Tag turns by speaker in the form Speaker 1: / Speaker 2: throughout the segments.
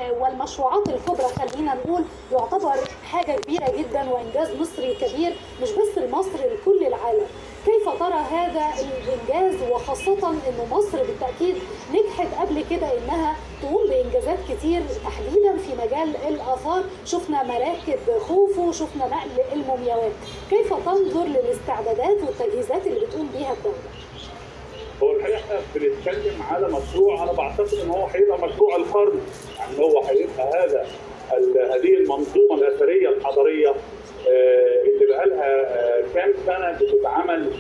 Speaker 1: والمشروعات الكبرى خلينا نقول يعتبر حاجه كبيره جدا وانجاز مصري كبير مش بس لمصر لكل العالم كيف ترى هذا الانجاز وخاصه انه مصر بالتاكيد نجحت قبل كده انها تقوم بانجازات كتير تحديدا في مجال الاثار شفنا مراكب خوفو شفنا نقل المومياوات كيف تنظر للاستعدادات والتجهيزات اللي بتقوم بيها الدوله
Speaker 2: هو الحقيقه احنا بنتكلم على مشروع انا بعتقد ان هو هيبقى مشروع القرن يعني هو هيبقى هذا هذه المنظومه الاثريه الحضاريه اللي بقى لها كام سنه بتتعمل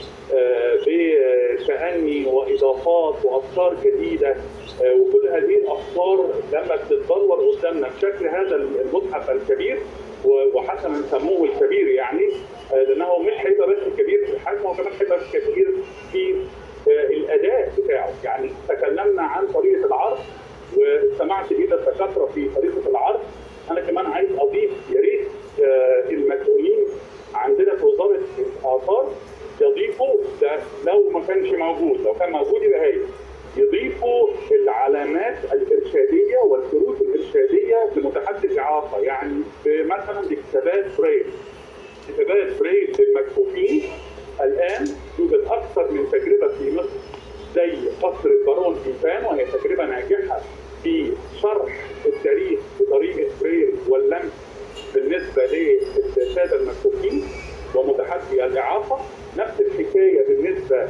Speaker 2: بتأني واضافات وافكار جديده وكل هذه الافكار لما بتتدور قدامنا بشكل هذا المتحف الكبير وحسنا سموه الكبير يعني لانه مش هيبقى بس كبير في الحجم هو كمان هيبقى كبير في الاداء بتاعه يعني تكلمنا عن طريقه العرض واستمعت الى الدكاتره في طريقه العرض انا كمان عايز اضيف يا ريت المسؤولين عندنا في وزاره الاثار يضيفوا ده لو ما كانش موجود لو كان موجود يبقى هايل يضيفوا العلامات الارشاديه والكروت الارشاديه لمتحدث الاعاقه يعني مثلا بكتابات بريل كتابات بريل للمكفوفين الان يوجد اكثر من تجربه في مصر زي قصر البارون إيفان وهي تجربه ناجحه في شرح التاريخ بطريقه بريل واللمس بالنسبه للساده المكفوفين ومتحدي الاعاقه نفس الحكايه بالنسبه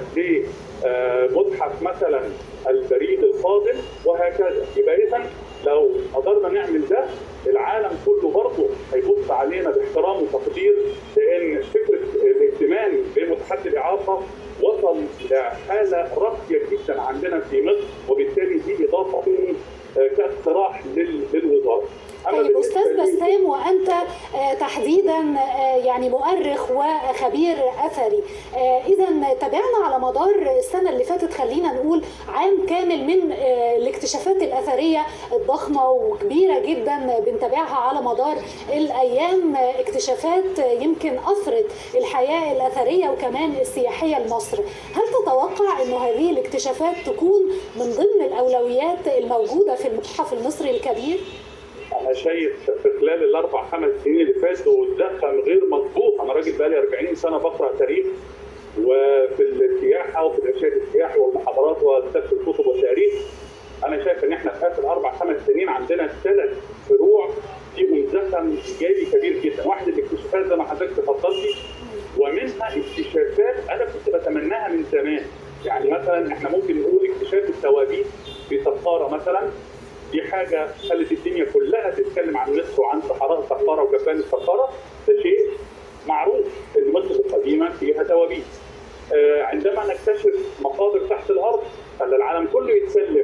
Speaker 2: لمتحف مثلا البريد القادم وهكذا يبقى اذا لو قدرنا نعمل ده العالم كله برضه هيبص علينا باحترام وتقدير لان فكره الاهتمام بمتحدي الاعاقه وصل لحاله راقيه جدا عندنا في مصر وبالتالي دي اضافه كاقتراح للوزاره
Speaker 1: طيب استاذ بسام وانت تحديدا يعني مؤرخ وخبير اثري اذا تابعنا على مدار السنه اللي فاتت خلينا نقول عام كامل من الاكتشافات الاثريه الضخمه وكبيره جدا بنتابعها على مدار الايام اكتشافات يمكن اثرت الحياه الاثريه وكمان السياحيه لمصر هل تتوقع انه هذه الاكتشافات تكون من ضمن الاولويات الموجوده في المتحف المصري الكبير
Speaker 2: انا شايف في خلال الاربع خمس سنين اللي فاتوا الدخل غير مطبوخ انا راجل بقالي 40 سنه بقرا تاريخ وفي السياحه وفي الارشاد السياحي والمحاضرات وكتابه الكتب والتاريخ انا شايف ان احنا في اخر اربع خمس سنين عندنا ثلاث فروع فيهم زخم ايجابي كبير جدا، واحد الاكتشافات زي ما حضرتك تفضلتي ومنها اكتشافات انا كنت بتمناها من زمان، يعني مثلا احنا ممكن نقول اكتشاف التوابيت في سقاره مثلا دي حاجه خلت الدنيا كلها تتكلم عن مصر وعن صحراء سقاره وجبال السقاره ده شيء معروف ان مصر القديمه فيها توابيت. آه عندما نكتشف مقابر تحت الارض خلى العالم كله يتسلم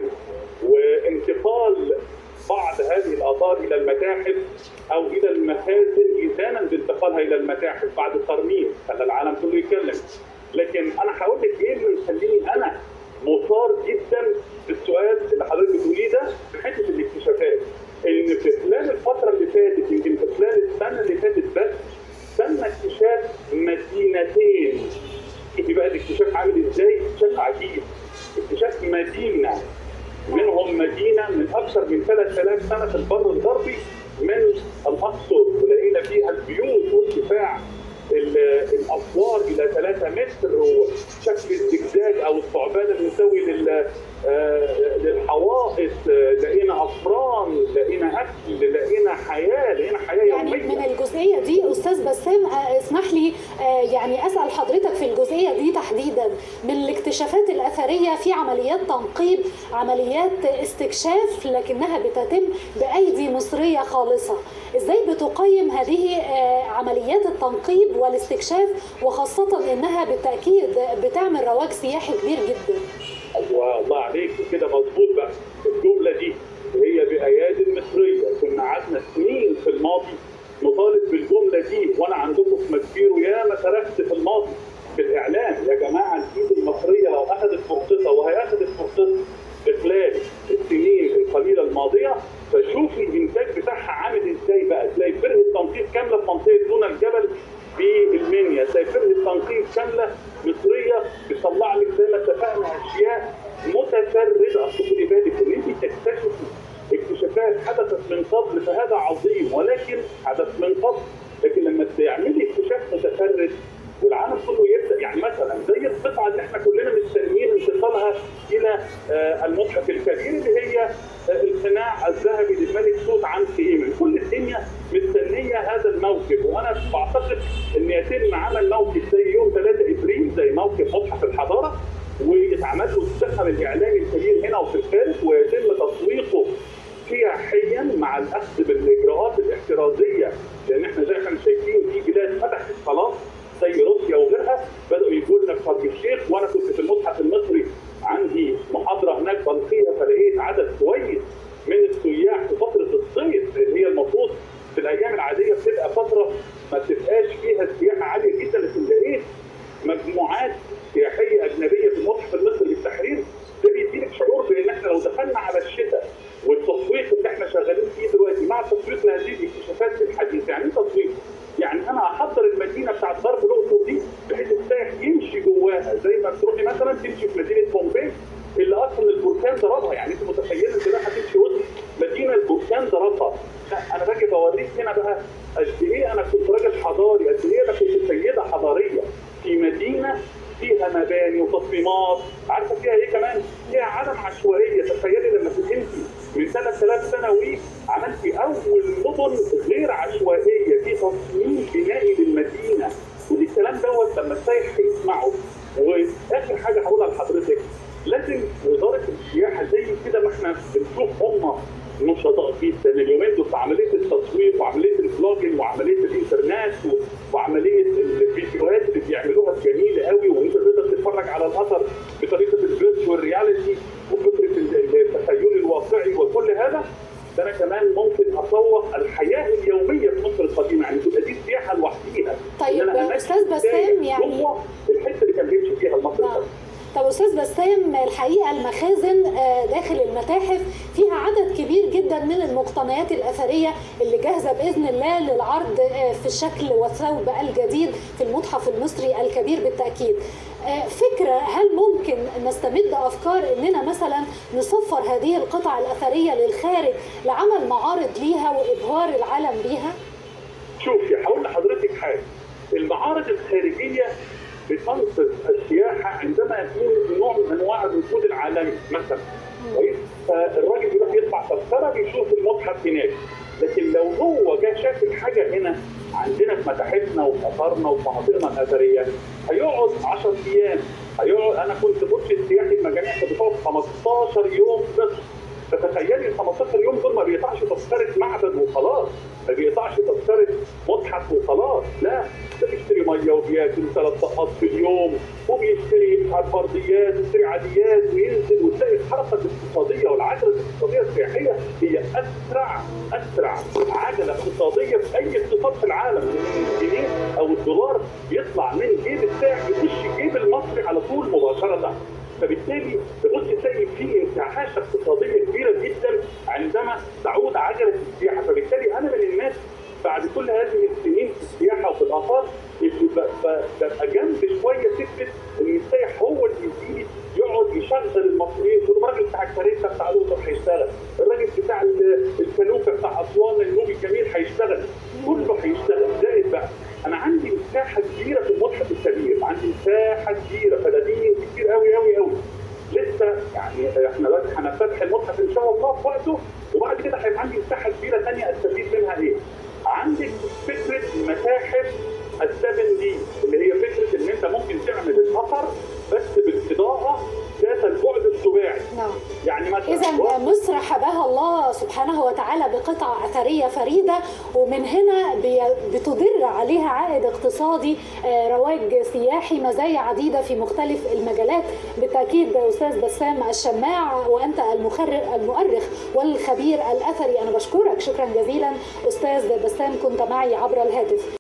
Speaker 2: وانتقال بعض هذه الاثار الى المتاحف او الى المخازن اذانا بانتقالها الى المتاحف بعد الترميم خلى العالم كله يتكلم. لكن انا هقول لك ايه اللي مخليني انا مثار جدا بالسؤال اللي حضرتك بتقوليه ده في حته الاكتشافات ان في خلال الفتره اللي فاتت يمكن في خلال السنه اللي فاتت بس تم اكتشاف مدينتين شوفي بقى الاكتشاف عامل ازاي اكتشاف عجيب اكتشاف مدينه منهم مدينه من اكثر من 3000 سنه في البر الغربي من الاقصر ولقينا فيها البيوت وارتفاع الاسوار الى 3 متر وشكل الزجزاج او الثعبان المساوي لل للحوائط لقينا افران لقينا اكل لقينا حياه لقينا حياه
Speaker 1: يعني
Speaker 2: يوميه
Speaker 1: من الجزئيه دي استاذ بسام اسمح لي يعني اسال حضرتك في الجزئيه دي تحديدا من الاكتشافات الاثريه في عمليات تنقيب عمليات استكشاف لكنها بتتم بايدي مصريه خالصه ازاي بتقيم هذه عمليات التنقيب والاستكشاف وخاصه انها بالتاكيد بتعمل رواج سياحي كبير جدا
Speaker 2: ايوه الله عليك كده مظبوط بقى الجمله دي هي بايادي مصريه كنا قعدنا سنين في الماضي نطالب بالجمله دي وانا عندكم في مسبيرو ياما صرخت في الماضي في الاعلام يا جماعه الايد المصريه لو اخذت فرصتها وهي اخذت فرصتها في خلال السنين القليله الماضيه فشوفي الانتاج بتاعها عامل ازاي بقى تلاقي فرقه تنقيب كامله في منطقه دون الجبل في المنيا تلاقي فرقه تنقيب كامله مصريه بتطلع لك زي ما اتفقنا اشياء متفرده اصل خدي بالك ان انت تكتشفي اكتشافات حدثت من قبل فهذا عظيم ولكن حدث من قبل لكن لما تعملي اكتشاف متفرد والعالم كله يبدا يعني مثلا زي القطعه اللي احنا كلنا مستنيين انتقالها الى آه، المتحف الكبير اللي هي آه، القناع الذهبي للملك توت عنخ امون كل الدنيا مستنيه هذا الموكب وانا بعتقد ان يتم عمل موكب زي يوم 3 ابريل زي موكب متحف الحضاره ويتعمل له الزخم الاعلامي الكبير هنا وفي الخارج ويتم تسويقه سياحيا مع الاخذ بالاجراءات الاحترازيه لان احنا زي ما احنا شايفين في بلاد فتحت خلاص زي روسيا وغيرها بداوا يجوا لنا في شرم الشيخ وانا كنت في المتحف المصري عندي محاضره هناك بلقيه فلقيت عدد كويس من السياح في فتره الصيف اللي هي المفروض في الايام العاديه بتبقى فتره ما بتبقاش فيها السياحه عاليه جدا لكن لقيت مجموعات سياحيه اجنبيه في المتحف المصري بالتحرير ده بيديلك شعور بان احنا لو دخلنا على الشتاء والتسويق اللي احنا شغالين فيه دلوقتي مع تسويق هذه الاكتشافات الحديثه يعني ايه تسويق؟ يعني انا احضر المدينه بتاعت غرب الاقصر دي بحيث السائح يمشي جواها زي ما تروحي مثلا تمشي في مدينه بومبي اللي اصلا البركان ضربها يعني انت متخيل ان كده هتمشي وسط مدينه البركان ضربها لا انا باجي بوريك هنا بقى قد ايه انا كنت راجل حضاري قد ايه انا كنت سيده حضاريه في مدينه فيها مباني وتصميمات عارفه فيها ايه كمان؟ فيها عدم عشوائيه تخيلي لما انت من 3000 سنه وي عملتي اول مدن غير عشوائيه في تصميم بنائي للمدينه ودي الكلام دوت لما السائح يسمعه واخر حاجه هقولها لحضرتك لازم وزاره السياحه زي كده ما احنا بنشوف هم نشطاء جدا اليومين دول في عمليه التسويق وعمليه الفلوجنج وعمليه الانترنت وعمليه الفيديوهات اللي بيعملوها الجميله قوي وانت تقدر تتفرج على الاثر بطريقه الفيرتشوال رياليتي وفكره التخيل الواقعي وكل هذا ده انا كمان ممكن اسوق الحياه اليوميه في مصر القديمه يعني تبقى دي السياحه لوحديها
Speaker 1: طيب استاذ بسام يعني
Speaker 2: الحته اللي كان بيمشي فيها المصري
Speaker 1: نعم. طب استاذ بسام الحقيقه المخازن داخل المتاحف فيها عدد كبير جدا من المقتنيات الاثريه اللي جاهزه باذن الله للعرض في الشكل والثوب الجديد في المتحف المصري الكبير بالتاكيد. فكره هل ممكن نستمد افكار اننا مثلا نصفر هذه القطع الاثريه للخارج لعمل معارض ليها وابهار العالم بيها؟
Speaker 2: شوفي هقول لحضرتك حاجه المعارض الخارجيه بتنقذ السياحه عندما يكون نوع من انواع الركود العالمي مثلا كويس فالراجل يروح يدفع تذكره بيشوف المتحف هناك لكن لو هو جه شاف الحاجه هنا عندنا في متاحفنا وفي اثارنا وفي مناطقنا الاثريه هيقعد 10 ايام هيقعد انا كنت مرشد سياحي المجاميع كنت بتقعد 15 يوم بس فتخيلي ال 15 يوم دول ما بيقطعش تذكره معبد وخلاص ما بيقطعش تذكره متحف وخلاص لا ده بيشتري ميه وبياكل ثلاث طاقات في اليوم وبيشتري برديات ويشتري عاديات وينزل وتلاقي الحركه الاقتصاديه والعجله الاقتصاديه السياحيه هي اسرع اسرع عجله اقتصاديه في اي اقتصاد في العالم الجنيه او الدولار يطلع من جيب السائح يخش جيب المصري على طول مباشره فبالتالي تبص تلاقي في انتعاشه اقتصاديه كبيره جدا عندما تعود عجله السياحه فبالتالي انا من الناس بعد كل هذه السنين في السياحه وفي الاثار ببقى جنب شويه فكره ان السائح هو اللي يجي يقعد يشغل المصريين يقول الراجل بتاع الكارثه بتاع الاقصر هيشتغل، الراجل بتاع الفلوكه بتاع اسوان النوبي الجميل هيشتغل، كله هيشتغل زائد بقى انا عندي مساحه كبيره في المتحف الكبير، عندي مساحه كبيره فدادين كتير قوي قوي قوي. لسه يعني احنا دلوقتي هنفتح المتحف ان شاء الله في وقته وبعد كده هيبقى عندي مساحه كبيره ثانيه استفيد منها ايه؟ عندك فكره متاحف السفن دي اللي هي فكره ان انت ممكن تعمل الاثر بس بالاضاءه ذات البعد السباعي.
Speaker 1: نعم.
Speaker 2: يعني مثلا
Speaker 1: اذا مصر حباها الله سبحانه وتعالى بقطع اثريه فريده ومن هنا بتدر عليها عائد اقتصادي رواج سياحي مزايا عديده في مختلف المجالات بالتاكيد استاذ بسام الشماع وانت المؤرخ والخبير الاثري انا بشكرك شكرا جزيلا استاذ بسام كنت معي عبر الهاتف